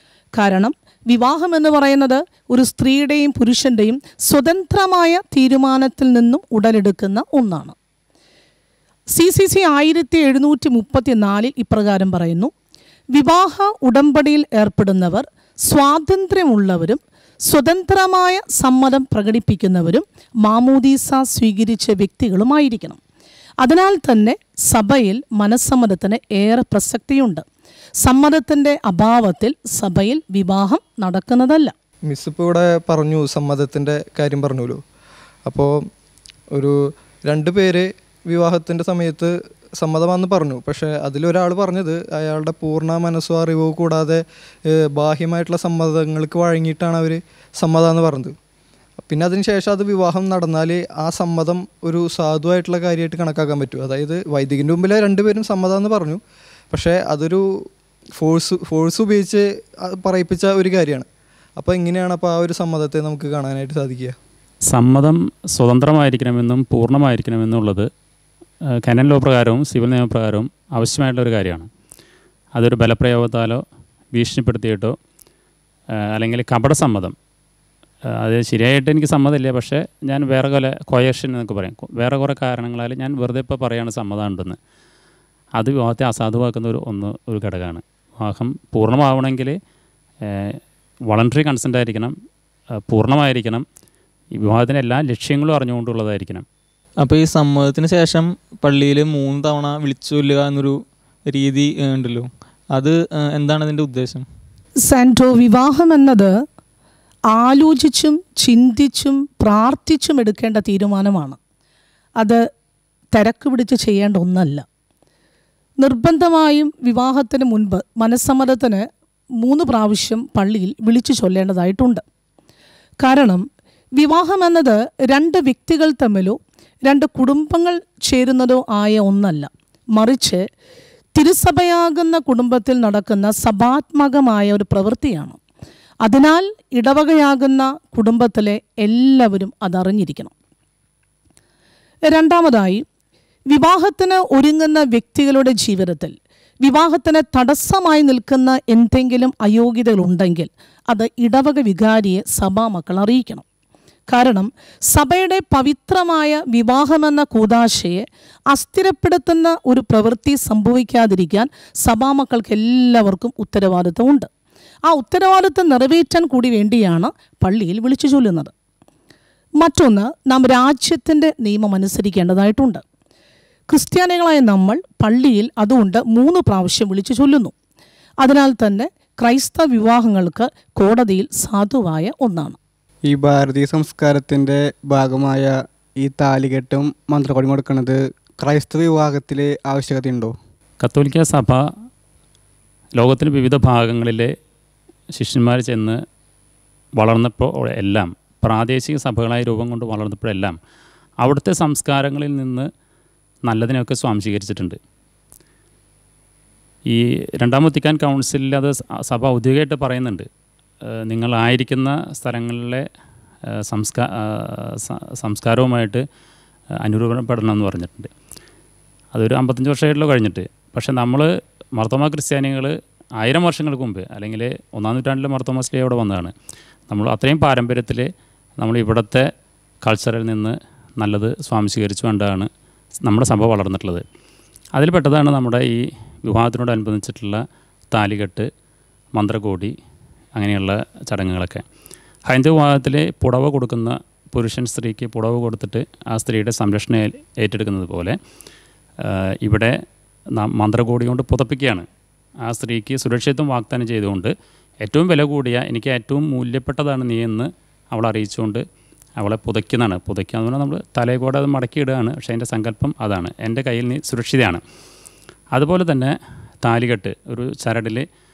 കാരണം വിവാഹം എന്ന് പറയുന്നത് ഒരു സ്ത്രീയുടെയും പുരുഷൻ്റെയും സ്വതന്ത്രമായ തീരുമാനത്തിൽ നിന്നും ഉടലെടുക്കുന്ന ഒന്നാണ് സി സി സി ആയിരത്തി എഴുന്നൂറ്റി മുപ്പത്തി നാലിൽ ഇപ്രകാരം പറയുന്നു വിവാഹ ഉടമ്പടിയിൽ ഏർപ്പെടുന്നവർ സ്വാതന്ത്ര്യമുള്ളവരും സ്വതന്ത്രമായ സമ്മതം പ്രകടിപ്പിക്കുന്നവരും മാമോദീസ സ്വീകരിച്ച വ്യക്തികളുമായിരിക്കണം അതിനാൽ തന്നെ സഭയിൽ മനസ്സമ്മതത്തിന് ഏറെ പ്രസക്തിയുണ്ട് സമ്മതത്തിൻ്റെ അഭാവത്തിൽ സഭയിൽ വിവാഹം നടക്കുന്നതല്ല മിസ് ഇപ്പോൾ ഇവിടെ പറഞ്ഞു സമ്മതത്തിൻ്റെ കാര്യം പറഞ്ഞല്ലോ അപ്പോൾ ഒരു രണ്ട് പേര് വിവാഹത്തിൻ്റെ സമയത്ത് സമ്മതമാണെന്ന് പറഞ്ഞു പക്ഷേ അതിലൊരാൾ പറഞ്ഞത് അയാളുടെ പൂർണ്ണ മനസ്സോ അറിവോ കൂടാതെ ഏഹ്, ബാഹ്യമായിട്ടുള്ള സമ്മതങ്ങൾക്ക് വഴങ്ങിയിട്ടാണ് അവർ സമ്മതമെന്ന് പറഞ്ഞത് പിന്നെ അതിന് ശേഷം അത് വിവാഹം നടന്നാൽ ആ സമ്മതം ഒരു സാധുവായിട്ടുള്ള കാര്യമായിട്ട് കണക്കാക്കാൻ പറ്റും അതായത് വൈദികൻ്റെ മുമ്പിൽ രണ്ടുപേരും സമ്മതമെന്ന് പറഞ്ഞു പക്ഷേ അതൊരു ഫോഴ്സ് ഫോഴ്സ് ഉപയോഗിച്ച് അത് പറയിപ്പിച്ച ഒരു കാര്യമാണ് അപ്പോൾ എങ്ങനെയാണ് അപ്പോൾ ആ ഒരു സമ്മതത്തെ നമുക്ക് കാണാനായിട്ട് സാധിക്കുക സമ്മതം സ്വതന്ത്രമായിരിക്കണമെന്നും പൂർണ്ണമായിരിക്കണമെന്നുള്ളത് ആ, കനൻ ലോ പ്രകാരവും സിവിൽ നിയമപ്രകാരവും ആവശ്യമായിട്ടുള്ള ഒരു കാര്യമാണ് അതൊരു ബലപ്രയോഗത്താലോ ഭീഷണിപ്പെടുത്തിയിട്ടോ ആ, അല്ലെങ്കിൽ കപടസമ്മതം ആ, അത് ശരിയായിട്ട് എനിക്ക് സമ്മതമില്ല പക്ഷേ ഞാൻ വേറെ കുറെ കൊയഷൻ എന്നൊക്കെ പറയും കൊ- വേറെ കുറേ കാരണങ്ങളാൽ ഞാൻ വെറുതെ ഇപ്പോൾ പറയാണ് സമ്മതം ഉണ്ടെന്ന് അത് വിവാഹത്തെ അസാധുവാക്കുന്ന ഒരു ഒന്ന് ഒരു ഘടകമാണ് വിവാഹം പൂർണ്ണമാവണമെങ്കിൽ വളണ്ടറി കൺസെൻ്റ് ആയിരിക്കണം ആ, പൂർണ്ണമായിരിക്കണം ഈ വിവാഹത്തിൻ്റെ എല്ലാ ലക്ഷ്യങ്ങളും അറിഞ്ഞുകൊണ്ടുള്ളതായിരിക്കണം അപ്പോൾ ഈ സമ്മതത്തിന് ശേഷം പള്ളിയിൽ മൂന്ന് തവണ വിളിച്ചു ചൊല്ലുക എന്നൊരു രീതി ആ, ഉണ്ടല്ലോ അത് ആ, എന്താണ് അതിൻ്റെ ഉദ്ദേശം സാൻറ്റോ വിവാഹം എന്നത് ആലോചിച്ചും ചിന്തിച്ചും പ്രാർത്ഥിച്ചും എടുക്കേണ്ട തീരുമാനമാണ് അത് തിരക്ക് പിടിച്ച് ചെയ്യേണ്ട ഒന്നല്ല നിർബന്ധമായും വിവാഹത്തിന് മുൻപ് മനസ്സമ്മതത്തിന് മൂന്ന് പ്രാവശ്യം പള്ളിയിൽ വിളിച്ചു ചൊല്ലേണ്ടതായിട്ടുണ്ട് കാരണം വിവാഹം എന്നത് രണ്ട് വ്യക്തികൾ തമ്മിലോ രണ്ട് കുടുംബങ്ങൾ ചേരുന്നതോ ആയ ഒന്നല്ല മറിച്ച് തിരുസഭയാകുന്ന കുടുംബത്തിൽ നടക്കുന്ന സഭാത്മകമായ ഒരു പ്രവൃത്തിയാണ് അതിനാൽ ഇടവകയാകുന്ന കുടുംബത്തിലെ എല്ലാവരും അതറിഞ്ഞിരിക്കണം രണ്ടാമതായി വിവാഹത്തിന് ഒരുങ്ങുന്ന വ്യക്തികളുടെ ജീവിതത്തിൽ വിവാഹത്തിന് തടസ്സമായി നിൽക്കുന്ന എന്തെങ്കിലും അയോഗ്യതകളുണ്ടെങ്കിൽ അത് ഇടവക വികാരിയെ സഭാമക്കൾ അറിയിക്കണം കാരണം സഭയുടെ പവിത്രമായ വിവാഹമെന്ന കൂതാശയെ അസ്ഥിരപ്പെടുത്തുന്ന ഒരു പ്രവൃത്തി സംഭവിക്കാതിരിക്കാൻ സഭാമക്കൾക്ക് എല്ലാവർക്കും ഉത്തരവാദിത്തമുണ്ട് ആ ഉത്തരവാദിത്തം നിറവേറ്റാൻ കൂടി വേണ്ടിയാണ് പള്ളിയിൽ വിളിച്ചു ചൊല്ലുന്നത് മറ്റൊന്ന് നാം രാജ്യത്തിൻ്റെ നിയമം അനുസരിക്കേണ്ടതായിട്ടുണ്ട് ക്രിസ്ത്യാനികളായ നമ്മൾ പള്ളിയിൽ അതുകൊണ്ട് മൂന്ന് പ്രാവശ്യം വിളിച്ചു ചൊല്ലുന്നു അതിനാൽ തന്നെ ക്രൈസ്തവ വിവാഹങ്ങൾക്ക് കോടതിയിൽ സാധുവായ ഒന്നാണ് ഈ ഭാരതീയ സംസ്കാരത്തിൻ്റെ ഭാഗമായ ഈ താലികെട്ടും മന്ത്രക്കൊടി കൊടുക്കുന്നത് ക്രൈസ്തവ വിവാഹത്തിൽ ആവശ്യകതയുണ്ടോ കത്തോലിക്ക സഭ ലോകത്തിലെ വിവിധ ഭാഗങ്ങളിലെ ശിഷ്യന്മാർ ചെന്ന് വളർന്നപ്പോൾ എല്ലാം പ്രാദേശിക സഭകളായി രൂപം കൊണ്ട് വളർന്നപ്പോഴെല്ലാം അവിടുത്തെ സംസ്കാരങ്ങളിൽ നിന്ന് നല്ലതിനെയൊക്കെ സ്വാംശീകരിച്ചിട്ടുണ്ട് ഈ രണ്ടാം വത്തിക്കാൻ കൗൺസിലിൽ അത് സ- സഭ ഔദ്യോഗികമായിട്ട് പറയുന്നുണ്ട് ഏഹ് നിങ്ങളായിരിക്കുന്ന സ്ഥലങ്ങളിലെ ഏഹ് സംസ്കാ ഏഹ് സ- സംസ്കാരവുമായിട്ട് അനുരൂപപ്പെടണം എന്ന് പറഞ്ഞിട്ടുണ്ട് അതൊരു അമ്പത്തഞ്ച് വർഷമായിട്ടുള്ള കഴിഞ്ഞിട്ട് പക്ഷേ നമ്മൾ മർത്തോമ ക്രിസ്ത്യാനികൾ ആയിരം വർഷങ്ങൾക്ക് മുമ്പ് അല്ലെങ്കിൽ ഒന്നാം നൂറ്റാണ്ടിലെ മർത്തോമ സ്ലേ അവിടെ വന്നതാണ് നമ്മൾ അത്രയും പാരമ്പര്യത്തിൽ നമ്മൾ ഇവിടുത്തെ കൾച്ചറിൽ നിന്ന് നല്ലത് സ്വാംശീകരിച്ചു കൊണ്ടാണ് നമ്മുടെ സഭ വളർന്നിട്ടുള്ളത് അതിൽ പെട്ടതാണ് നമ്മുടെ ഈ വിവാഹത്തിനോടനുബന്ധിച്ചിട്ടുള്ള താലികെട്ട് മന്ത്രകോടി അങ്ങനെയുള്ള ചടങ്ങുകളൊക്കെ ഹൈന്ദവ വിവാഹത്തിൽ പുടവ കൊടുക്കുന്ന പുരുഷൻ സ്ത്രീക്ക് പുടവ കൊടുത്തിട്ട് ആ സ്ത്രീയുടെ സംരക്ഷണം ഏ- ഏറ്റെടുക്കുന്നത് പോലെ ആ, ഇവിടെ നാം മന്ത്രകോടി കൊണ്ട് പുതപ്പിക്കുകയാണ് ആ സ്ത്രീക്ക് സുരക്ഷിതത്വം വാഗ്ദാനം ചെയ്തുകൊണ്ട് ഏറ്റവും വില കൂടിയ എനിക്ക് ഏറ്റവും മൂല്യപ്പെട്ടതാണ് നീ എന്ന് അവളെ അറിയിച്ചുകൊണ്ട് അവളെ പുതയ്ക്കുന്നതാണ് പുതയ്ക്കുക എന്ന് പറഞ്ഞാൽ നമ്മൾ തലയിൽ കൂടെ അത് മടക്കിയിടുകയാണ് പക്ഷേ അതിൻ്റെ സങ്കല്പം അതാണ് എൻ്റെ കയ്യിൽ നീ സുരക്ഷിതയാണ് അതുപോലെ തന്നെ താലികെട്ട് ഒരു ചരടിൽ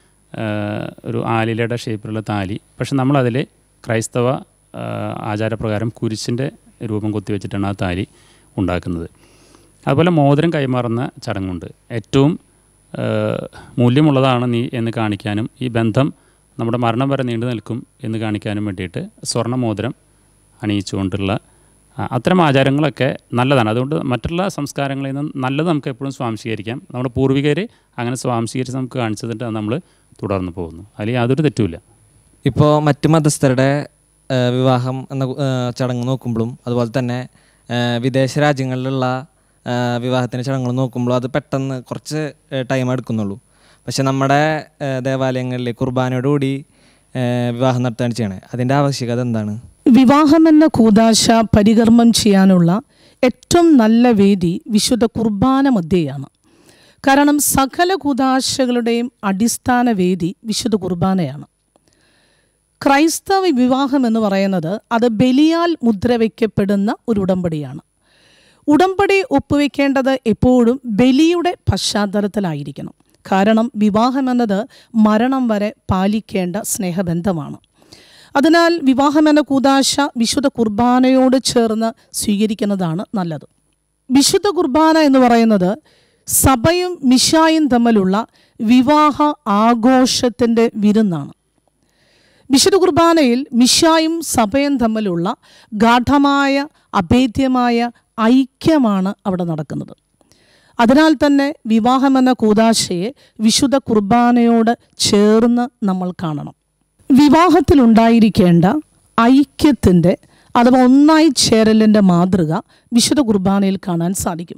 ഒരു ആലിലയുടെ ഷേപ്പിലുള്ള താലി പക്ഷെ നമ്മളതിൽ ക്രൈസ്തവ ആ, ആചാരപ്രകാരം കുരിശിൻ്റെ രൂപം കൊത്തിവെച്ചിട്ടാണ് ആ താലി ഉണ്ടാക്കുന്നത് അതുപോലെ മോതിരം കൈമാറുന്ന ചടങ്ങുണ്ട് ഏറ്റവും ആ, മൂല്യമുള്ളതാണ് നീ എന്ന് കാണിക്കാനും ഈ ബന്ധം നമ്മുടെ മരണം വരെ നീണ്ടു നിൽക്കും എന്ന് കാണിക്കാനും വേണ്ടിയിട്ട് സ്വർണ്ണ മോതിരം അണിയിച്ചുകൊണ്ടുള്ള ആ, അത്തരം ആചാരങ്ങളൊക്കെ നല്ലതാണ് അതുകൊണ്ട് മറ്റുള്ള സംസ്കാരങ്ങളിൽ നിന്ന് നല്ലത് നമുക്ക് എപ്പോഴും സ്വാംശീകരിക്കാം നമ്മുടെ പൂർവികർ അങ്ങനെ സ്വാംശീകരിച്ച് നമുക്ക് കാണിച്ചതിട്ട് അത് നമ്മൾ തുടർന്ന് പോകുന്നു അതിൽ യാതൊരു തെറ്റുമില്ല ഇപ്പോൾ മറ്റ് മതസ്ഥരുടെ ആ, വിവാഹം എന്ന ആ, ചടങ്ങ് നോക്കുമ്പോഴും അതുപോലെ തന്നെ ആ, വിദേശ രാജ്യങ്ങളിലുള്ള ആ, വിവാഹത്തിൻ്റെ ചടങ്ങുകൾ നോക്കുമ്പോഴും അത് പെട്ടെന്ന് കുറച്ച് ടൈം എടുക്കുന്നുള്ളൂ പക്ഷെ നമ്മുടെ ആ, ദേവാലയങ്ങളിൽ കുർബാനയോടുകൂടി ആ, വിവാഹം നടത്തുകയാണ് ചെയ്യണേ അതിൻ്റെ ആവശ്യകത എന്താണ് വിവാഹമെന്ന കൂതാശ പരികർമ്മം ചെയ്യാനുള്ള ഏറ്റവും നല്ല വേദി വിശുദ്ധ കുർബാന മധ്യയാണ് കാരണം സകല കൂതാശകളുടെയും അടിസ്ഥാന വേദി വിശുദ്ധ കുർബാനയാണ് ക്രൈസ്തവ വിവാഹം എന്ന് പറയുന്നത് അത് ബലിയാൽ മുദ്രവയ്ക്കപ്പെടുന്ന ഒരു ഉടമ്പടിയാണ് ഉടമ്പടി ഒപ്പുവെക്കേണ്ടത് എപ്പോഴും ബലിയുടെ പശ്ചാത്തലത്തിലായിരിക്കണം കാരണം വിവാഹം എന്നത് മരണം വരെ പാലിക്കേണ്ട സ്നേഹബന്ധമാണ് അതിനാൽ വിവാഹം എന്ന കൂതാശ വിശുദ്ധ കുർബാനയോട് ചേർന്ന് സ്വീകരിക്കുന്നതാണ് നല്ലത് വിശുദ്ധ കുർബാന എന്ന് പറയുന്നത് സഭയും മിശായും തമ്മിലുള്ള വിവാഹ ആഘോഷത്തിൻ്റെ വിരുന്നാണ് വിശുദ്ധ കുർബാനയിൽ മിശായും സഭയും തമ്മിലുള്ള ഗാഠമായ അഭേദ്യമായ ഐക്യമാണ് അവിടെ നടക്കുന്നത് അതിനാൽ തന്നെ വിവാഹമെന്ന കൂതാശയെ വിശുദ്ധ കുർബാനയോട് ചേർന്ന് നമ്മൾ കാണണം വിവാഹത്തിലുണ്ടായിരിക്കേണ്ട ഐക്യത്തിൻ്റെ അഥവാ ഒന്നായി ചേരലിൻ്റെ മാതൃക വിശുദ്ധ കുർബാനയിൽ കാണാൻ സാധിക്കും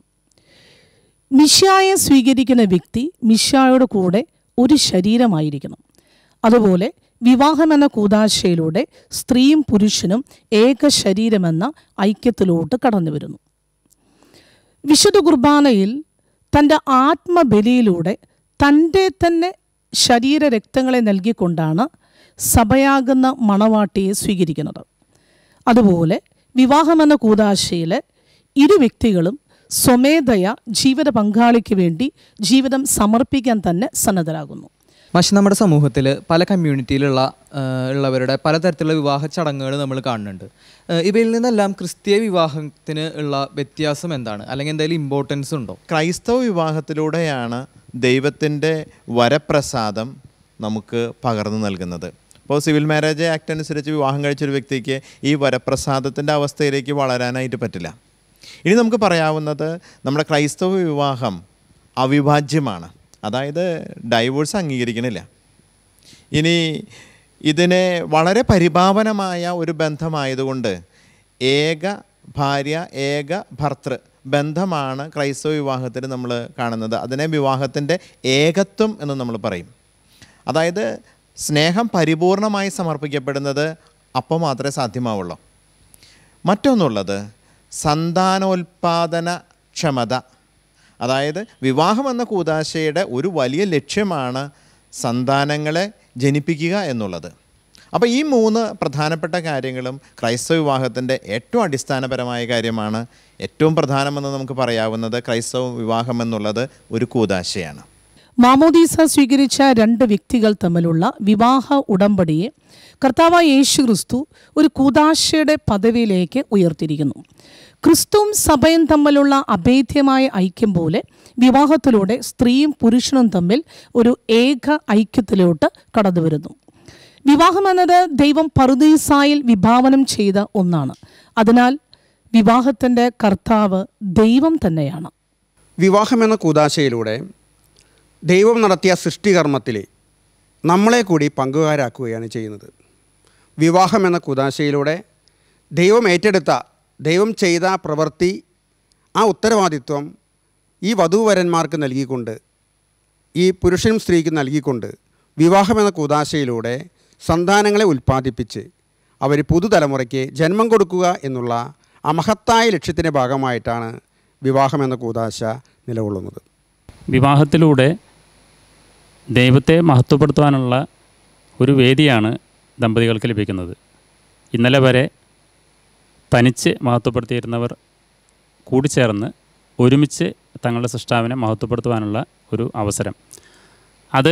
മിശായെ സ്വീകരിക്കുന്ന വ്യക്തി മിശായോട് കൂടെ ഒരു ശരീരമായിരിക്കണം അതുപോലെ വിവാഹം എന്ന കൂതാശയിലൂടെ സ്ത്രീയും പുരുഷനും ഏക ശരീരമെന്ന ഐക്യത്തിലോട്ട് കടന്നു വരുന്നു വിശുദ്ധ കുർബാനയിൽ തൻ്റെ ആത്മബലിയിലൂടെ തൻ്റെ തന്നെ ശരീര രക്തങ്ങളെ നൽകിക്കൊണ്ടാണ് സഭയാകുന്ന മണവാട്ടിയെ സ്വീകരിക്കുന്നത് അതുപോലെ വിവാഹമെന്ന കൂതാശയിൽ ഇരു വ്യക്തികളും സ്വമേധയ ജീവിത പങ്കാളിക്ക് വേണ്ടി ജീവിതം സമർപ്പിക്കാൻ തന്നെ സന്നദ്ധരാകുന്നു പക്ഷെ നമ്മുടെ സമൂഹത്തിൽ പല കമ്മ്യൂണിറ്റിയിലുള്ള ആ, ഉള്ളവരുടെ പലതരത്തിലുള്ള വിവാഹ ചടങ്ങുകൾ നമ്മൾ കാണുന്നുണ്ട് ആ, ഇവയിൽ നിന്നെല്ലാം ക്രിസ്തീയ വിവാഹത്തിന് ഉള്ള വ്യത്യാസം എന്താണ് അല്ലെങ്കിൽ എന്തെങ്കിലും ഇമ്പോർട്ടൻസ് ഉണ്ടോ ക്രൈസ്തവ വിവാഹത്തിലൂടെയാണ് ദൈവത്തിൻ്റെ വരപ്രസാദം നമുക്ക് പകർന്നു നൽകുന്നത് ഇപ്പോൾ സിവിൽ മാരേജ് ആക്ട് അനുസരിച്ച് വിവാഹം കഴിച്ചൊരു വ്യക്തിക്ക് ഈ വരപ്രസാദത്തിൻ്റെ അവസ്ഥയിലേക്ക് വളരാനായിട്ട് പറ്റില്ല ഇനി നമുക്ക് പറയാവുന്നത് നമ്മുടെ ക്രൈസ്തവ വിവാഹം അവിഭാജ്യമാണ് അതായത് ഡൈവോഴ്സ് അംഗീകരിക്കണില്ല ഇനി ഇതിനെ വളരെ പരിപാവനമായ ഒരു ബന്ധമായതുകൊണ്ട് ഏക ഭാര്യ ഏക ഭർത്തൃ ബന്ധമാണ് ക്രൈസ്തവ വിവാഹത്തിൽ നമ്മൾ കാണുന്നത് അതിനെ വിവാഹത്തിൻ്റെ ഏകത്വം എന്ന് നമ്മൾ പറയും അതായത് സ്നേഹം പരിപൂർണമായി സമർപ്പിക്കപ്പെടുന്നത് അപ്പോൾ മാത്രമേ സാധ്യമാവുള്ളൂ മറ്റൊന്നുള്ളത് സന്താനോൽപാദന ക്ഷമത അതായത് വിവാഹം എന്ന കൂതാശയുടെ ഒരു വലിയ ലക്ഷ്യമാണ് സന്താനങ്ങളെ ജനിപ്പിക്കുക എന്നുള്ളത് അപ്പോൾ ഈ മൂന്ന് പ്രധാനപ്പെട്ട കാര്യങ്ങളും ക്രൈസ്തവ വിവാഹത്തിൻ്റെ ഏറ്റവും അടിസ്ഥാനപരമായ കാര്യമാണ് ഏറ്റവും പ്രധാനമെന്ന് നമുക്ക് പറയാവുന്നത് ക്രൈസ്തവ വിവാഹം എന്നുള്ളത് ഒരു കൂതാശയാണ് മാമോദീസ സ്വീകരിച്ച രണ്ട് വ്യക്തികൾ തമ്മിലുള്ള വിവാഹ ഉടമ്പടിയെ കർത്താവായ യേശു ക്രിസ്തു ഒരു കൂതാശയുടെ പദവിയിലേക്ക് ഉയർത്തിയിരിക്കുന്നു ക്രിസ്തുവും സഭയും തമ്മിലുള്ള അഭേദ്യമായ ഐക്യം പോലെ വിവാഹത്തിലൂടെ സ്ത്രീയും പുരുഷനും തമ്മിൽ ഒരു ഏക ഐക്യത്തിലോട്ട് കടന്നു വരുന്നു വിവാഹം എന്നത് ദൈവം പറുദീസായിൽ വിഭാവനം ചെയ്ത ഒന്നാണ് അതിനാൽ വിവാഹത്തിൻ്റെ കർത്താവ് ദൈവം തന്നെയാണ് വിവാഹം എന്ന കൂതാശയിലൂടെ ദൈവം നടത്തിയ സൃഷ്ടികർമ്മത്തിൽ നമ്മളെ കൂടി പങ്കുകാരാക്കുകയാണ് ചെയ്യുന്നത് വിവാഹം എന്ന കൂതാശയിലൂടെ ദൈവം ഏറ്റെടുത്ത ദൈവം ചെയ്ത പ്രവൃത്തി ആ ഉത്തരവാദിത്വം ഈ വധൂവരന്മാർക്ക് നൽകിക്കൊണ്ട് ഈ പുരുഷനും സ്ത്രീക്കും നൽകിക്കൊണ്ട് വിവാഹം എന്ന കൂതാശയിലൂടെ സന്താനങ്ങളെ ഉൽപ്പാദിപ്പിച്ച് അവർ പുതുതലമുറയ്ക്ക് ജന്മം കൊടുക്കുക എന്നുള്ള അമഹത്തായ ലക്ഷ്യത്തിൻ്റെ ഭാഗമായിട്ടാണ് വിവാഹം എന്ന കൂതാശ നിലകൊള്ളുന്നത് വിവാഹത്തിലൂടെ ദൈവത്തെ മഹത്വപ്പെടുത്തുവാനുള്ള ഒരു വേദിയാണ് ദമ്പതികൾക്ക് ലഭിക്കുന്നത് ഇന്നലെ വരെ തനിച്ച് മഹത്വപ്പെടുത്തിയിരുന്നവർ കൂടിച്ചേർന്ന് ഒരുമിച്ച് തങ്ങളുടെ സൃഷ്ടാവിനെ മഹത്വപ്പെടുത്തുവാനുള്ള ഒരു അവസരം അത്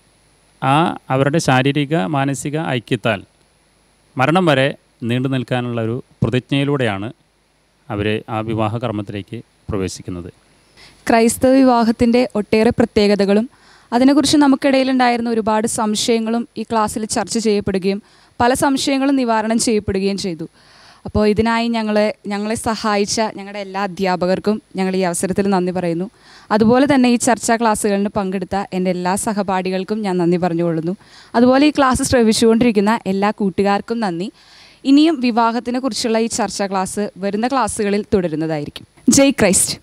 ആ അവരുടെ ശാരീരിക മാനസിക ഐക്യത്താൽ മരണം വരെ നീണ്ടു നിൽക്കാനുള്ള ഒരു പ്രതിജ്ഞയിലൂടെയാണ് അവർ ആ വിവാഹ കർമ്മത്തിലേക്ക് പ്രവേശിക്കുന്നത് ക്രൈസ്തവ വിവാഹത്തിൻ്റെ ഒട്ടേറെ പ്രത്യേകതകളും അതിനെക്കുറിച്ച് നമുക്കിടയിലുണ്ടായിരുന്ന ഒരുപാട് സംശയങ്ങളും ഈ ക്ലാസ്സിൽ ചർച്ച ചെയ്യപ്പെടുകയും പല സംശയങ്ങളും നിവാരണം ചെയ്യപ്പെടുകയും ചെയ്തു അപ്പോൾ ഇതിനായി ഞങ്ങളെ ഞങ്ങളെ സഹായിച്ച ഞങ്ങളുടെ എല്ലാ അധ്യാപകർക്കും ഞങ്ങൾ ഈ അവസരത്തിൽ നന്ദി പറയുന്നു അതുപോലെ തന്നെ ഈ ചർച്ചാ ക്ലാസ്സുകളിന് പങ്കെടുത്ത എൻ്റെ എല്ലാ സഹപാഠികൾക്കും ഞാൻ നന്ദി പറഞ്ഞുകൊള്ളുന്നു അതുപോലെ ഈ ക്ലാസ് ശ്രവിച്ചുകൊണ്ടിരിക്കുന്ന എല്ലാ കൂട്ടുകാർക്കും നന്ദി ഇനിയും വിവാഹത്തിനെ കുറിച്ചുള്ള ഈ ചർച്ചാ ക്ലാസ് വരുന്ന ക്ലാസ്സുകളിൽ തുടരുന്നതായിരിക്കും ജയ് ക്രൈസ്റ്റ്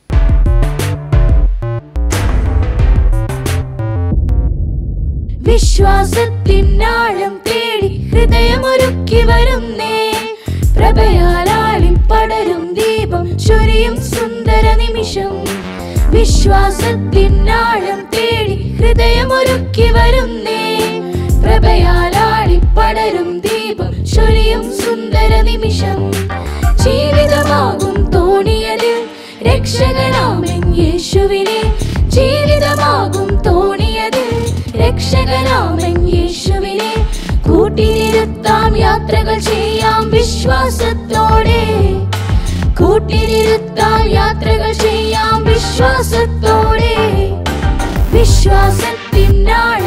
വിശ്വാസത്തിനാഴം തേടി ഹൃദയമൊരുക്കി വരുന്നേ പ്രഭയാലാളിൽ പടരും ദീപം ചൊരിയും സുന്ദര നിമിഷം വിശ്വാസത്തിനാഴം തേടി ഹൃദയമൊരുക്കി വരുന്നേ പ്രഭയാലാളി പടരും ദീപം ചൊരിയും സുന്ദര നിമിഷം ജീവിതമാകും തോണിയതിൽ രക്ഷകനാമൻ യേശുവിനെ ജീവിതമാകും തോണിയതിൽ രക്ഷകനാമൻ യേശുവിനെ കൂട്ടിനിരുത്താം യാത്രകൾ ചെയ്യാം വിശ്വാസത്തോടെ കൂട്ടിനിരുത്താം യാത്രകൾ ചെയ്യാം വിശ്വാസത്തോടെ വിശ്വാസത്തിനാൾ